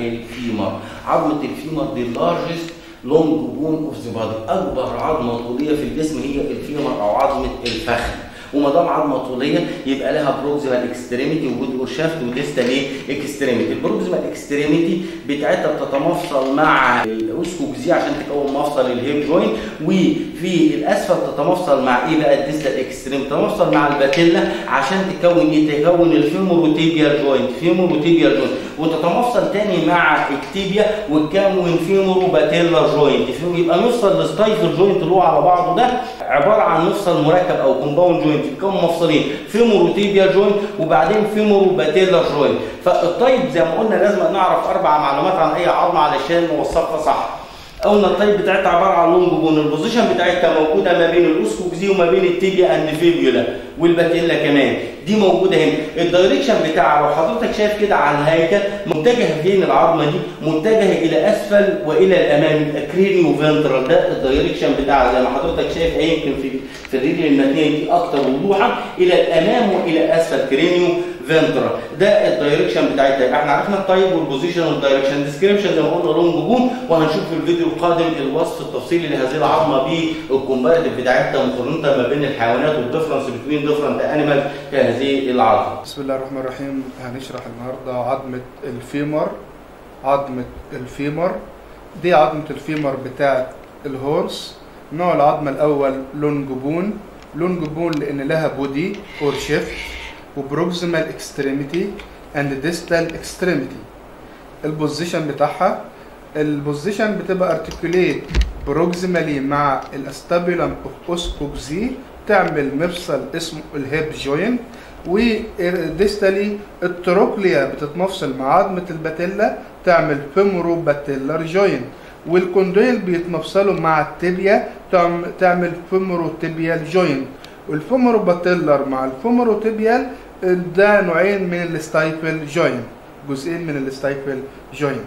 الفيمر عظمه الفيمر دي اللارجست لونج بون اوف ذا بادي اكبر عظمه طوليه في الجسم هي الفيمر او عظمه الفخذ وما دام عظمه طوليه يبقى لها بروكسيمال اكستريميتي وجود اورشافت وديستال ايه اكستريميتي البروكسيمال اكستريميتي بتاعتها بتتمفصل مع الاوسكوكزي عشان تكون مفصل الهيب جوينت وفي الاسفل تتمفصل مع ايه بقى الديستال اكستريم تتمفصل مع الباتيلا عشان تكون ايه تكون الفيمور وتيبيال جوينت فيمور وتيبيال جوينت وتتمفصل تاني مع التيبيا وتكون فيمور وباتيلا جوينت يبقى مفصل الستايفل جوينت اللي هو على بعضه ده عباره عن مفصل مركب او كومباوند جوينت بيتكون مفصلين فيمور وتيبيال جوينت وبعدين فيمور وباتيلا جوينت فالطيب زي ما قلنا لازم نعرف اربع معلومات عن اي عظمه علشان نوصفها صح قلنا الطيب بتاعتها عباره عن لونج بون البوزيشن بتاعتها موجوده ما بين الاوسكوكزي وما بين التيبيا اند فيبيولا والباتيلا كمان دي موجوده هنا الدايركشن بتاعها لو حضرتك شايف كده على الهيكل متجهه فين العظمه دي متجهه الى اسفل والى الامام يبقى كرينيو فنترال ده الدايركشن بتاعها زي ما حضرتك شايف اهي يمكن في في الرجل المتنيه دي اكتر وضوحا الى الامام والى اسفل كرينيو فنترال ده الدايركشن بتاعتها يبقى احنا عرفنا التايب والبوزيشن والدايركشن ديسكريبشن زي ما قلنا لونج بون وهنشوف في الفيديو القادم الوصف التفصيلي لهذه العظمه بالكومباريتيف بتاعتها مقارنه ما بين الحيوانات والديفرنس بين ديفرنت انيمال في هذه العظمه. بسم الله الرحمن الرحيم هنشرح النهارده عظمه الفيمر عظمه الفيمر دي عظمه الفيمر بتاعه الهورس نوع العظمه الاول لونج بون لونج بون لان لها بودي اور شيفت وبروكسيمال اكستريميتي اند ديستال اكستريميتي البوزيشن بتاعها البوزيشن بتبقى ارتكوليت بروكسيمالي مع الاستابيلم اوف اوسكوكزي تعمل مفصل اسمه الهيب جوينت وديستالي التروكليا بتتمفصل مع عظمه الباتيلا تعمل فيمورو باتيلر جوينت والكونديل بيتمفصلوا مع التibia تعمل فيمورو تيبيال جوينت والفيمورو باتيلر مع الفيمورو تيبيال ده نوعين من الستايفل جوينت جزئين من الستايفل جوينت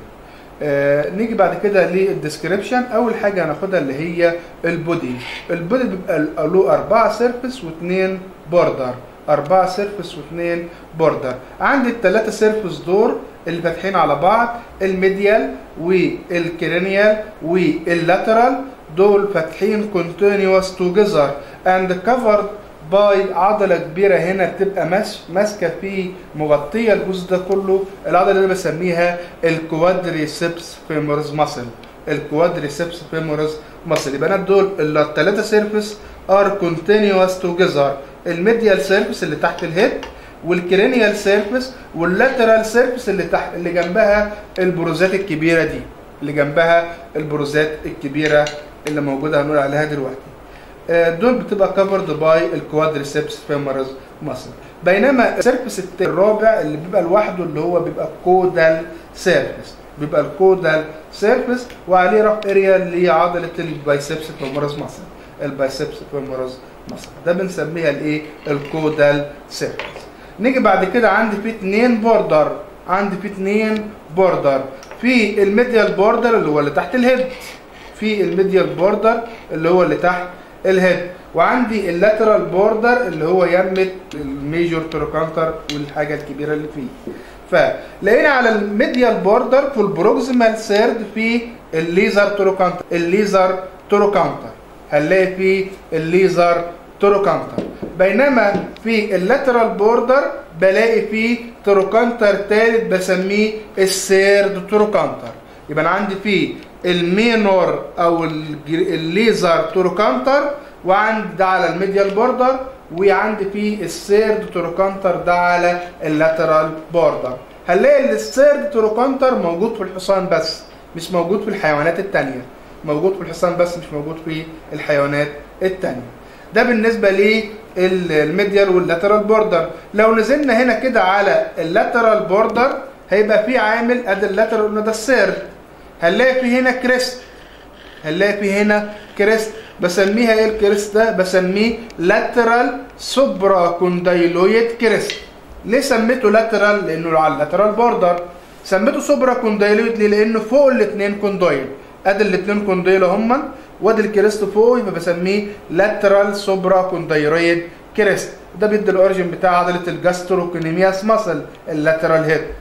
آه نيجي بعد كده للديسكريبشن اول حاجه هناخدها اللي هي البودي البودي بيبقى له اربعه سيرفس واثنين بوردر اربعه سيرفس واثنين بوردر عندي الثلاثه سيرفس دور اللي فاتحين على بعض الميديال والكرينيال واللاترال دول فاتحين كونتينيوس توجذر اند كفرد باي عضلة كبيرة هنا بتبقى ماسكة فيه مغطية الجزء ده كله العضلة اللي بسميها الكوادريسبس فيمورز ماسل الكوادريسبس فيمورز ماسل يبقى انا دول الثلاثة سيرفس ار كونتينيوس توجذر الميديال سيرفس اللي تحت الهيد والكرينيال سيرفس واللاترال سيرفس اللي تحت اللي جنبها البروزات الكبيرة دي اللي جنبها البروزات الكبيرة اللي موجودة هنقول عليها دلوقتي دول بتبقى كفرد باي الكوادريسبس فيمورز ماسل بينما السيرفس الرابع اللي بيبقى لوحده اللي هو بيبقى كودال سيرفس بيبقى الكودال سيرفس وعليه رف اريا اللي هي عضله البايسبس فيمورز ماسل البايسبس فيمورز ماسل ده بنسميها الايه الكودال سيرفس نيجي بعد كده عندي في اتنين بوردر عندي في اتنين بوردر في الميديال بوردر اللي هو اللي تحت الهيد في الميديال بوردر اللي هو اللي تحت الهيد وعندي اللاترال بوردر اللي هو يمت الميجور تروكانتر والحاجه الكبيره اللي فيه فلقينا على الميديال بوردر في البروكسيمال سيرد في الليزر تروكانتر الليزر تروكانتر هنلاقي فيه الليزر تروكانتر بينما في اللاترال بوردر بلاقي فيه تروكانتر ثالث بسميه السيرد تروكانتر يبقى انا عندي فيه المينور او الليزر تروكانتر وعندي ده على الميديال بوردر وعندي فيه السيرد تروكانتر ده على اللاترال بوردر هنلاقي السيرد تروكانتر موجود في الحصان بس مش موجود في الحيوانات التانية موجود في الحصان بس مش موجود في الحيوانات التانية ده بالنسبة للميديال واللاترال بوردر لو نزلنا هنا كده على اللاترال بوردر هيبقى في عامل ادي اللاترال قلنا ده السيرد هنلاقي في هنا كريست هنلاقي في هنا كريست بسميها ايه الكريست ده بسميه لاترال سوبرا كوندايلويد كريست ليه سميته لاترال لانه على اللاترال بوردر سميته سوبرا كوندايلويد ليه لانه فوق الاثنين كوندايل ادي الاثنين كوندايل هما وادي الكريست فوق يبقى بسميه لاترال سوبرا كوندايلويد كريست ده بيدي الاوريجن بتاع عضله الجاستروكونيمياس ماسل اللاترال هيد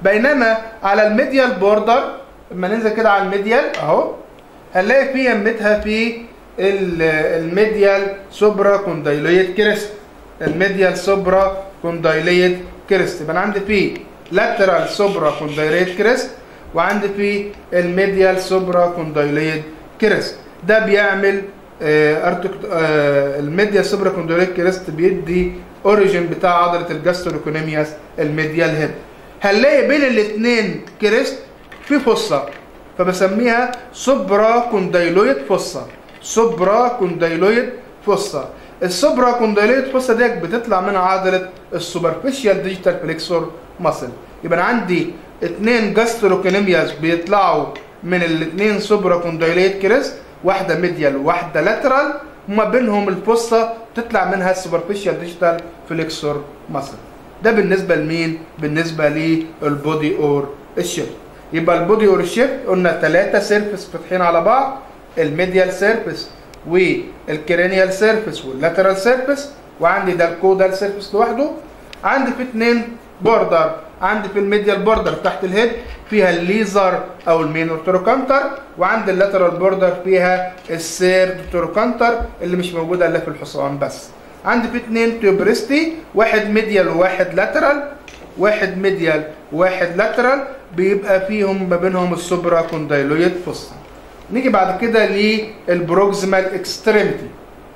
بينما على الميديال بوردر لما ننزل كده على الميديال اهو هنلاقي في يمتها في ال- الميديال سوبرا كوندايلويد كريست الميديال سوبرا كوندايلويد كريست يبقى انا عندي في لاترال سوبرا كوندايلويد كريست وعندي في الميديال سوبرا كوندايلويد كريست ده بيعمل آه أرتك- آه الميديال سوبرا كوندايلويد كريست بيدي اوريجين بتاع عضله الجاستروكونيمياس الميديال هيد هنلاقي بين الاثنين كريست في فصه فبسميها سوبرا كوندايلويد فصه سوبرا كوندايلويد فصه السوبرا كوندايلويد فصه ديت بتطلع من عضله السوبرفيشال ديجيتال فليكسور ماسل يبقى انا عندي اثنين جاستروكونيمياس بيطلعوا من الاثنين سوبرا كوندايلويد كريست واحده ميديال وواحده لاترال وما بينهم الفصه تطلع منها السوبرفيشال ديجيتال فليكسور ماسل ده بالنسبه لمين بالنسبه للبودي اور الشيب يبقى البودي اور الشيب قلنا ثلاثه سيرفيس فاتحين على بعض الميديال سيرفيس والكرينيال سيرفيس واللاترال سيرفيس وعندي ده الكودال سيرفيس لوحده عندي في اثنين بوردر عندي في الميديال بوردر تحت الهيد فيها الليزر او المينور تروكانتر وعند اللاترال بوردر فيها السيرد تروكانتر اللي مش موجوده الا في الحصان بس عندي في اثنين تيوبرستي واحد ميديال وواحد لاترال واحد ميديال وواحد لاترال بيبقى فيهم ما بينهم السوبرا كوندايلويد فوسا نيجي بعد كده للبروكسيمال اكستريمتي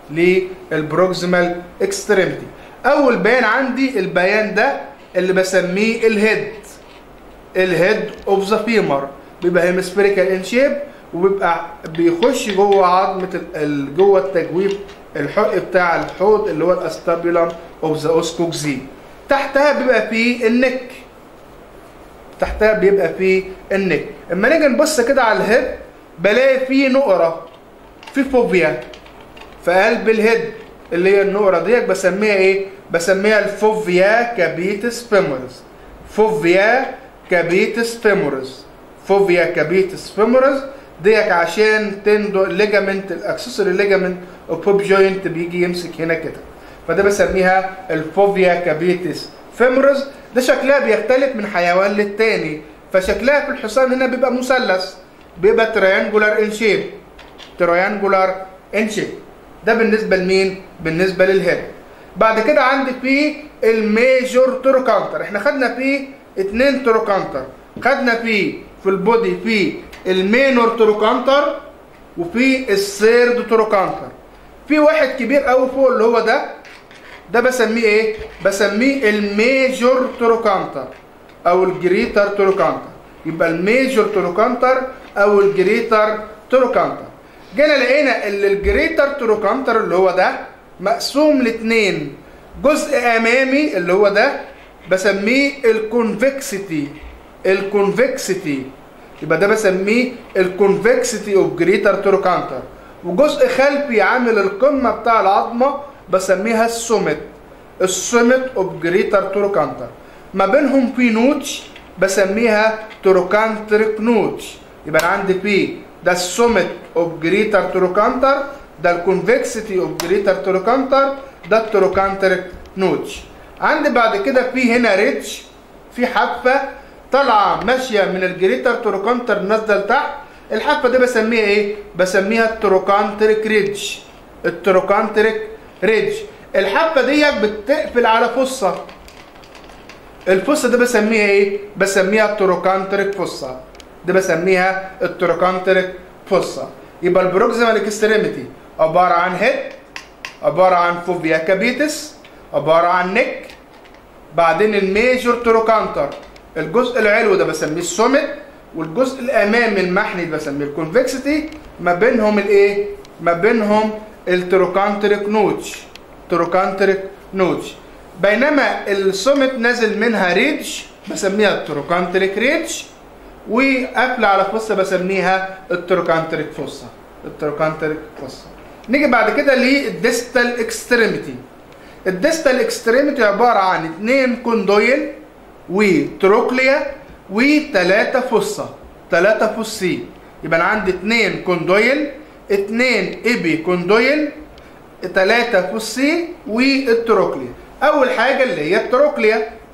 للبروكسيمال اكستريمتي اول بيان عندي البيان ده اللي بسميه الهيد الهيد اوف ذا فيمر بيبقى هيمسفيريكال ان شيب وبيبقى بيخش جوه عظمه ال- ال- جوه التجويف الحق بتاع الحوض اللي هو الاستابيولم اوف ذا اوسكوكزي تحتها بيبقى فيه النك تحتها بيبقى فيه النك اما نيجي نبص كده على الهيد بلاقي فيه نقره في فوفيا في قلب الهيد اللي هي النقره ديت بسميها ايه بسميها الفوفيا كابيتس فيمورس فوفيا كابيتس فيمورس فوفيا كابيتس فيمورس ديك عشان تندو الليجامنت الاكسسوري ليجامنت اوف بوب جوينت بيجي يمسك هنا كده فده بسميها الفوفيا كابيتس فيمورس ده شكلها بيختلف من حيوان للتاني فشكلها في الحصان هنا بيبقى مثلث بيبقى تريانجولار ان شيب تريانجولار ان شيب ده بالنسبه لمين بالنسبه للهيد بعد كده عندي فيه الميجور تروكانتر احنا خدنا فيه اتنين تروكانتر خدنا فيه في البودي فيه المينور تروكانتر وفي السيرد تروكانتر في واحد كبير قوي فوق اللي هو ده ده بسميه ايه بسميه الميجور تروكانتر او الجريتر تروكانتر يبقى الميجور تروكانتر او الجريتر تروكانتر جينا لقينا ان الجريتر تروكانتر اللي هو ده مقسوم لاتنين جزء امامي اللي هو ده بسميه الكونفكسيتي الكونفكسيتي يبقى ده بسميه الكونفكسيتي اوف جريتر تروكانتر وجزء خلفي عامل القمه بتاع العظمه بسميها السومت السومت اوف جريتر تروكانتر ما بينهم في نوتش بسميها تروكانتريك نوتش يبقى انا عندي في ده السومت اوف جريتر تروكانتر ده الكونفكسيتي اوف جريتر تروكانتر ده التروكانتريك نوتش عندي بعد كده في هنا ريتش في حافه طالعه ماشيه من الجريتر تروكانتر نازله لتحت الحافه دي بسميها ايه بسميها التروكانتريك ريدج التروكانتريك ريدج الحافه ديت بتقفل على فصه الفصه دي بسميها ايه بسميها التروكانتريك فصه دي بسميها التروكانتريك فصه يبقى البروكسيمال اكستريميتي عباره عن هيد عباره عن فوفيا كابيتس عباره عن نك بعدين الميجور تروكانتر الجزء العلوي ده بسميه السومت والجزء الامامي المحني ده بسميه الكونفكسيتي ما بينهم الايه ما بينهم التروكانتريك نوتش تروكانتريك نوتش بينما السومت نازل منها ريدج بسميها التروكانتريك ريدج وقافله على فصه بسميها التروكانتريك فصه التروكانتريك فصه نيجي بعد كده للديستال اكستريميتي الديستال اكستريميتي عباره عن اثنين كوندويل وتروكليا وثلاثه فصه ثلاثه فصين يبقى انا عندي اثنين كوندويل اثنين ايبي كوندويل ثلاثه فصين والتروكليا اول حاجه اللي هي التروكليا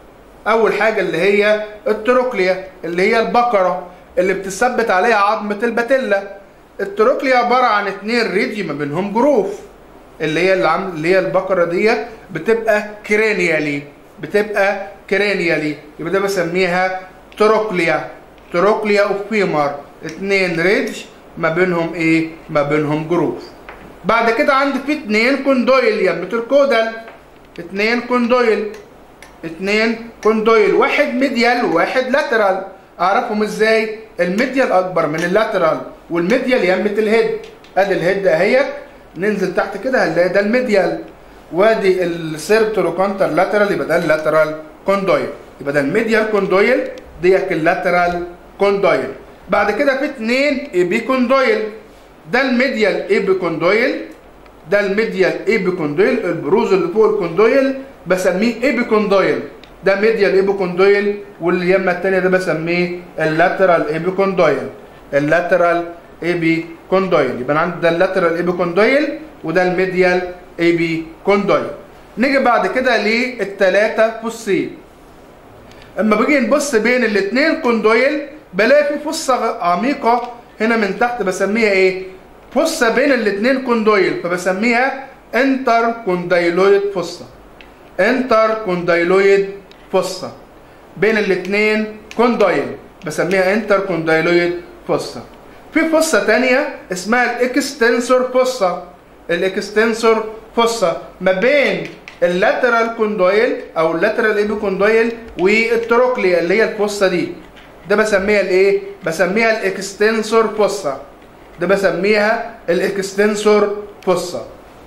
اول حاجه اللي هي التروكليا اللي هي البقره اللي بتثبت عليها عظمه الباتيلا التروكليا عباره عن اتنين ريدي ما بينهم جروف اللي هي اللي, عم... اللي هي البقره دي بتبقى كرانيالي بتبقى كرانيالي يبقى ده بسميها تروكليا تروكليا اوف فيمر اتنين ريدج ما بينهم ايه ما بينهم جروف بعد كده عندي في اتنين كوندويل يمة الكودل اتنين كوندويل اتنين كوندويل واحد ميديال وواحد لاترال اعرفهم ازاي الميديال اكبر من اللاترال والميديال يمة الهيد ادي الهيد اهيت ننزل تحت كده هنلاقي ده الميديال وادي السيرتروكونتر لاترال يبقى ده اللاترال كوندويل يبقى ده الميديال كوندويل ديك اللاترال كوندويل بعد كده في اتنين ايبي كوندويل ده الميديال ايبي كوندويل ده الميديال ايبي كوندويل البروز اللي فوق الكوندويل بسميه ايبي كوندويل ده ميديال ايبي كوندويل واليمه الثانيه ده بسميه اللاترال ايبي كوندويل اللاترال ايبي كوندويل يبقى عندي ده اللاترال ايبي كوندويل وده الميديال ايبي كوندويل نيجي بعد كده للثلاثه فوسين اما باجي نبص بين الاثنين كوندويل بلاقي في فصه عميقه هنا من تحت بسميها ايه فصه بين الاثنين كوندويل فبسميها انتر كوندايلويد فصه انتر كوندايلويد فصه بين الاثنين كوندويل بسميها انتر كوندايلويد فصه في فصه تانية اسمها الاكستنسور فصه الاكستنسور فصه ما بين اللاترال كوندويل او اللاترال ايبي كوندويل والتروكليا اللي هي الفصه دي ده بسميها الايه بسميها الاكستنسور فصه ده بسميها الاكستنسور فصه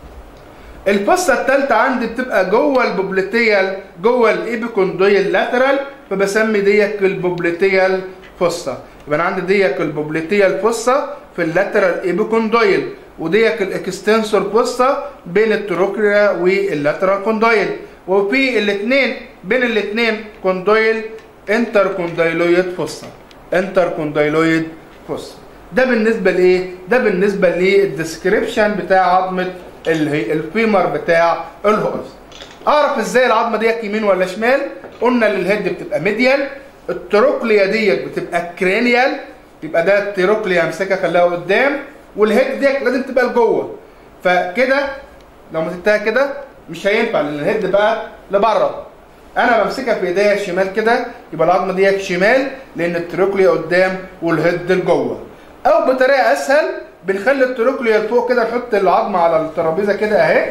الفصه الثالثه عندي بتبقى جوه البوبليتيال جوه الايبيكوندويال لاترال فبسمي ديك البوبليتيال فصه يبقى انا عندي ديك البوبليتيال فصه في اللاترال ايبيكوندويل وديك الاكستنسور فصه بين التروكليا واللاترال كوندويل وفي الاثنين بين الاثنين كوندويل انتر كوندايلويد فصه انتر كوندايلويد فصه ده بالنسبه لايه ده بالنسبه للديسكريبشن بتاع عظمه الفيمر بتاع الهورس اعرف ازاي العظمه ديت يمين ولا شمال قلنا للهيد بتبقى ميديال التروكليا ديت بتبقى كرانيال يبقى ده التروكليا امسكها خليها قدام والهيد ديت لازم تبقى لجوه فكده لو مسكتها كده مش هينفع لان الهيد بقى لبره انا بمسكها في ايديا الشمال كده يبقى العظمه ديت شمال لان التروكليا قدام والهيد لجوه او بطريقه اسهل بنخلي التروكليا لفوق كده نحط العظمه على الترابيزه كده اهي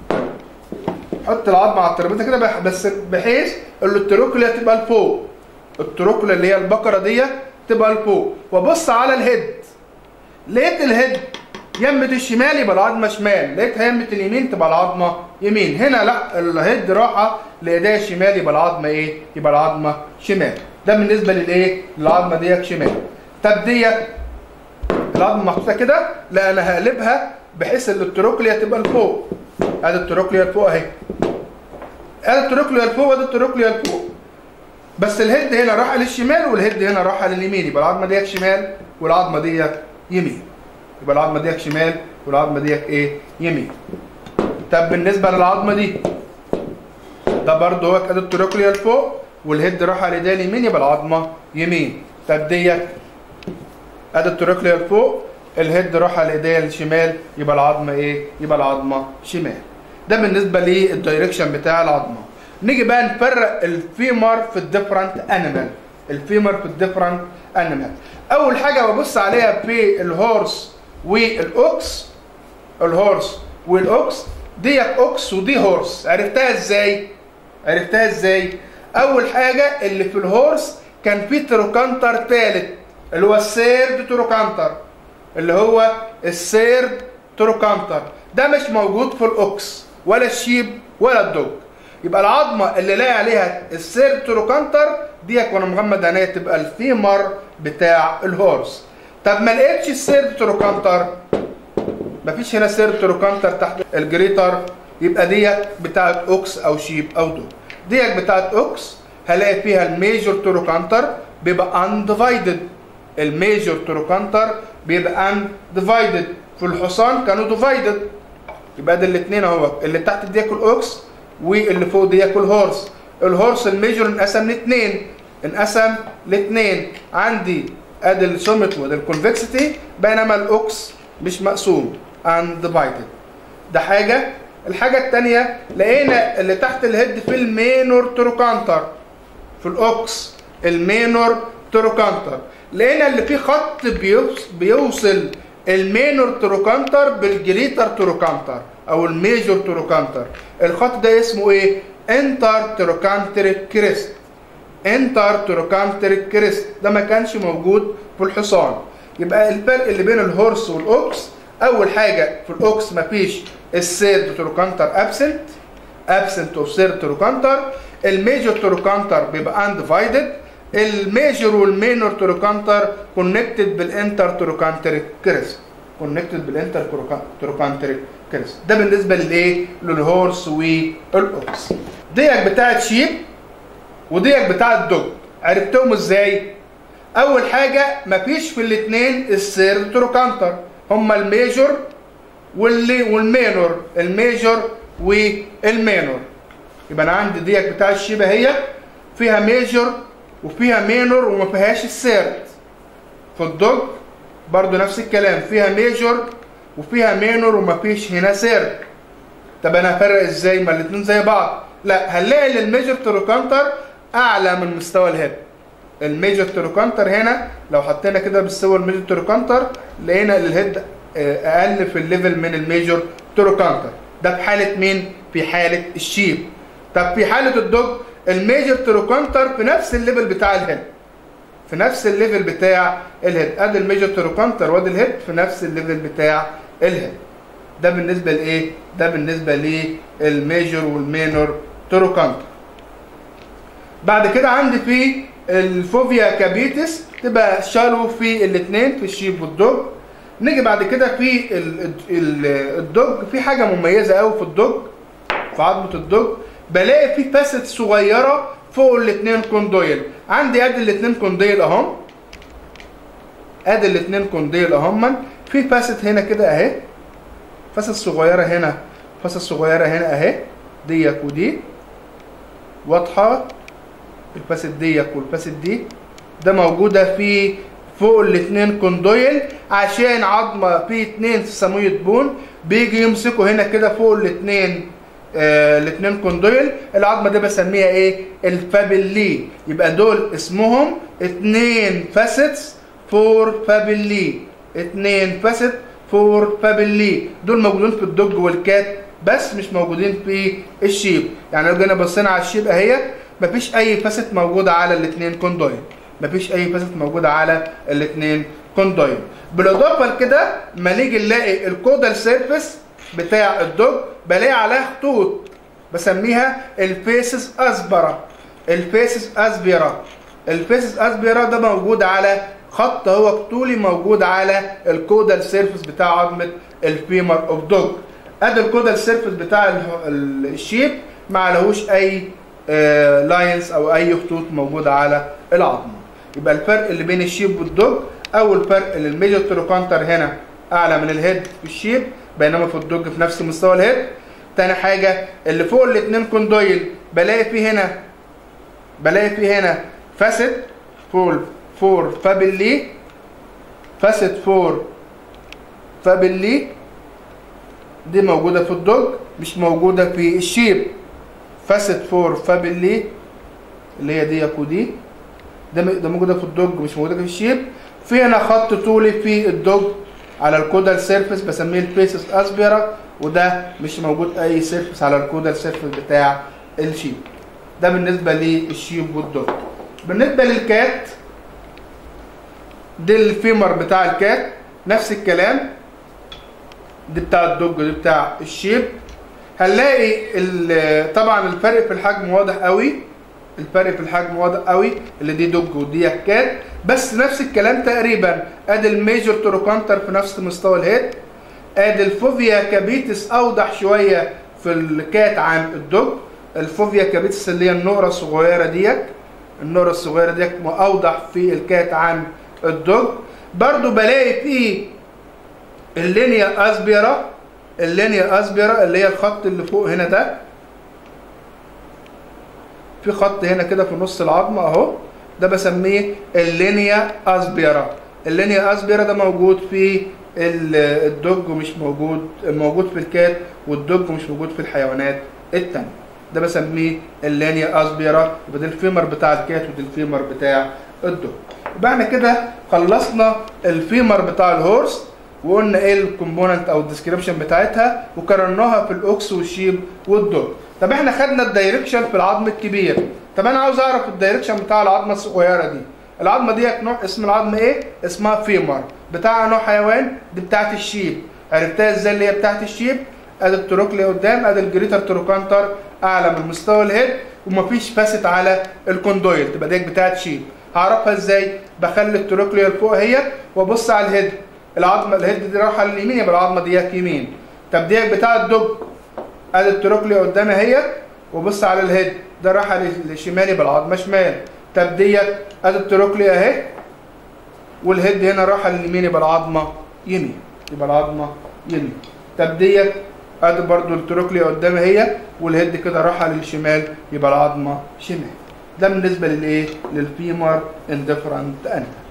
حط العظمه على الترابيزه كده بس بحيث ان التروكليا تبقى لفوق التروكليا اللي هي البقره دي تبقى لفوق وابص على الهيد لقيت الهيد يمة الشمال يبقى العظمة شمال لقيتها يمة اليمين تبقى العظمة يمين هنا لا الهيد راحة لإيديا الشمال يبقى العظمة ايه يبقى العظمة شمال ده بالنسبة للايه للعظمة ديت شمال طب ديت العظمة محطوطة كده لا انا هقلبها بحيث ان التروكليا تبقى لفوق ادي التروكليا لفوق اهي ادي التروكليا لفوق وادي التروكليا لفوق بس الهيد هنا راح للشمال والهيد هنا راح لليمين يبقى العظمة ديت شمال والعظمة ديت يمين يبقى العظمه ديت شمال والعظمه ديت ايه يمين طب بالنسبه للعظمه دي ده برضه هو ادي التروكليا لفوق والهيد راح على ايديا اليمين يبقى العظمه يمين طب ديت ادي التروكليا لفوق الهيد راح على ايديا الشمال يبقى العظمه ايه يبقى العظمه شمال ده بالنسبه للدايركشن بتاع العظمه نيجي بقى نفرق الفيمر في الديفرنت انيمال الفيمر في الديفرنت انيمال اول حاجه ببص عليها في الهورس والاوكس الهورس والاوكس دي اوكس ودي هورس عرفتها ازاي عرفتها ازاي اول حاجه اللي في الهورس كان في تروكانتر ثالث اللي هو السيرد تروكانتر اللي هو السيرد تروكانتر ده مش موجود في الاوكس ولا الشيب ولا الدوج يبقى العظمه اللي لاقي عليها السيرد تروكانتر ديك وانا مغمض عينيا تبقى الفيمر بتاع الهورس طب ما لقيتش السيرد تروكانتر مفيش هنا سيرد تروكانتر تحت الجريتر يبقى ديت بتاعت اوكس او شيب او دوج ديت بتاعت اوكس هلاقي فيها الميجور تروكانتر بيبقى انديفايدد الميجور تروكانتر بيبقى انديفايدد في الحصان كانوا ديفايدد يبقى ده الاثنين اهو اللي تحت دي ياكل اوكس واللي فوق دي ياكل هورس الهورس الميجور انقسم لاثنين انقسم لاثنين عندي ادي السومت وادي الكونفكسيتي بينما الاوكس مش مقسوم undivided ده حاجه الحاجه الثانيه لقينا اللي تحت الهيد في المينور تروكانتر في الاوكس المينور تروكانتر لقينا اللي فيه خط بيوص- بيوصل المينور تروكانتر بالجريتر تروكانتر او الميجور تروكانتر الخط ده اسمه ايه انتر تروكانتريك كريست انتر تروكانتريك كريست ده ما كانش موجود في الحصان يبقى الفرق اللي بين الهورس والاوكس اول حاجه في الاوكس مفيش السيرد تروكانتر ابسنت ابسنت اوف سيرد تروكانتر الميجور تروكانتر بيبقى انديفايدد الميجور والمينور تروكانتر كونكتد بالانتر تروكانتريك كريست كونكتد بالانتر تروكانتريك كريست ده بالنسبه للايه للهورس والاوكس ديك بتاعت شيب وديك بتاعت دوج عرفتهم ازاي اول حاجه مفيش في الاثنين السيرد تروكانتر هما الميجور واللي والمينور الميجور والمينور يبقى انا عندي ديك بتاع الشيبه هي فيها ميجور وفيها مينور وما فيهاش السيرد في الدوج برضو نفس الكلام فيها ميجور وفيها مينور وما فيش هنا سيرد طب انا هفرق ازاي ما الاثنين زي بعض لا هنلاقي ان الميجور تروكانتر اعلى من مستوى الهيد الميجور تروكانتر هنا لو حطينا كده بالصور الميجور تروكانتر لقينا ان الهيد آه، اقل في الليفل من الميجور تروكانتر ده في حاله مين في حاله الشيب طب في حاله الدوج الميجور تروكانتر في نفس الليفل بتاع الهيد في نفس الليفل بتاع الهيد ادي الميجور تروكانتر وادي الهيد في نفس الليفل بتاع الهيد ده بالنسبه لايه ده بالنسبه للميجور والمينور تروكانتر بعد كده عندي في الفوفيا كابيتس تبقى شالو في الاثنين في الشيب والدوج نيجي بعد كده في ال- ال- الدوج في حاجه مميزه قوي في الدوج في عظمه الدوج بلاقي في فاسد صغيره فوق الاثنين كوندويل عندي ادي الاثنين كوندويل اهم ادي الاثنين كوندويل اهم في فاسد هنا كده اهي فاسد صغيره هنا فاسد صغيره هنا اهي ديك ودي واضحه الفاسد ديك والفاسد دي ده موجوده في فوق الاثنين كوندويل عشان عظمه في اثنين سمويه بون بيجي يمسكوا هنا كده فوق الاثنين آه الاثنين كوندويل العظمه دي بسميها ايه الفابيلي يبقى دول اسمهم اثنين فاسيتس فور فابيلي اثنين فاسيت فور فابيلي دول موجودين في الدوج والكات بس مش موجودين في الشيب يعني لو جينا بصينا على الشيب اهي مفيش اي فاسيت موجوده على الاثنين كوندويل مفيش اي فاسيت موجوده على الاثنين كوندويل بالاضافه لكده ما نيجي نلاقي الكودال سيرفيس بتاع الدوج بلاقي عليها خطوط بسميها الفيسز اسبرا الفيسز اسبيرا الفيسز اسبيرا ده موجود على خط هو طولي موجود على الكودال سيرفيس بتاع عظمه الفيمر اوف دوج ادي الكودال سيرفيس بتاع ال- ال- الشيب ما عليهوش اي لاينز او اي خطوط موجوده على العظمه يبقى الفرق اللي بين الشيب والدوج اول فرق ان الميجر تروكانتر هنا اعلى من الهيد في الشيب بينما في الدوج في نفس مستوى الهيد تاني حاجه اللي فوق الاثنين كوندويل بلاقي فيه هنا بلاقي فيه هنا فاسد فور فور فابيلي فاسد فور فابيلي دي موجوده في الدوج مش موجوده في الشيب فاسد فور فابيلي اللي هي دي ودي ده م- ده موجوده في الدوج مش موجوده في الشيب في هنا خط طولي في الدوج على الكودال سيرفيس بسميه البيسس اسبيرا وده مش موجود اي سيرفيس على الكودال سيرفيس بتاع الشيب ده بالنسبه للشيب والدوج بالنسبه للكات دي الفيمر بتاع الكات نفس الكلام دي بتاع الدوج ودي بتاع الشيب هنلاقي ال- طبعا الفرق في الحجم واضح قوي الفرق في الحجم واضح قوي اللي دي دوج ودي كات بس نفس الكلام تقريبا ادي الميجور تروكانتر في نفس مستوى الهيد ادي الفوفيا كابيتس اوضح شويه في الكات عن الدوج الفوفيا كابيتس اللي هي النقره الصغيره ديت النقره الصغيره ديت اوضح في الكات عن الدوج برضو بلاقي فيه اللينيا اسبيرا اللينيا اسبيرا اللي هي الخط اللي فوق هنا ده في خط هنا كده في نص العظمه اهو ده بسميه اللينيا اسبيرا اللينيا اسبيرا ده موجود في ال- الدج ومش موجود موجود في الكات والدج مش موجود في الحيوانات التانية ده بسميه اللينيا اسبيرا يبقى ده الفيمر بتاع الكات وده الفيمر بتاع الدج يبقى احنا كده خلصنا الفيمر بتاع الهورس وقلنا ايه الكومبوننت او الديسكريبشن بتاعتها وقارناها في الاوكس والشيب والدوج طب احنا خدنا الدايركشن في العظم الكبير طب انا عاوز اعرف الدايركشن بتاع العظمه الصغيره دي العظمه ديت نوع اسم العظمه ايه اسمها فيمر بتاع نوع حيوان دي بتاعت الشيب عرفتها ازاي اللي هي بتاعت الشيب ادي التروكلي قدام ادي الجريتر تروكانتر اعلى من مستوى الهيد ومفيش فاسد على الكوندويل تبقى ديت بتاعت شيب هعرفها ازاي بخلي التروكليا لفوق اهي وابص على الهيد العظمه الهيد دي رايحه لليمين يبقى العظمه ديت يمين طب ديت بتاع الدج ادي التروكليا قدامي اهي وبص على الهيد ده رايحه للشمال يبقى العظمه شمال طب ديت ادي التروكليا اهي والهيد هنا رايحه لليمين يبقى العظمه يمين يبقى العظمه يمين طب ديت ادي برضو التروكليا قدامي اهي والهيد كده رايحه للشمال يبقى العظمه شمال ده بالنسبه للايه للفيمر اندفرنت انت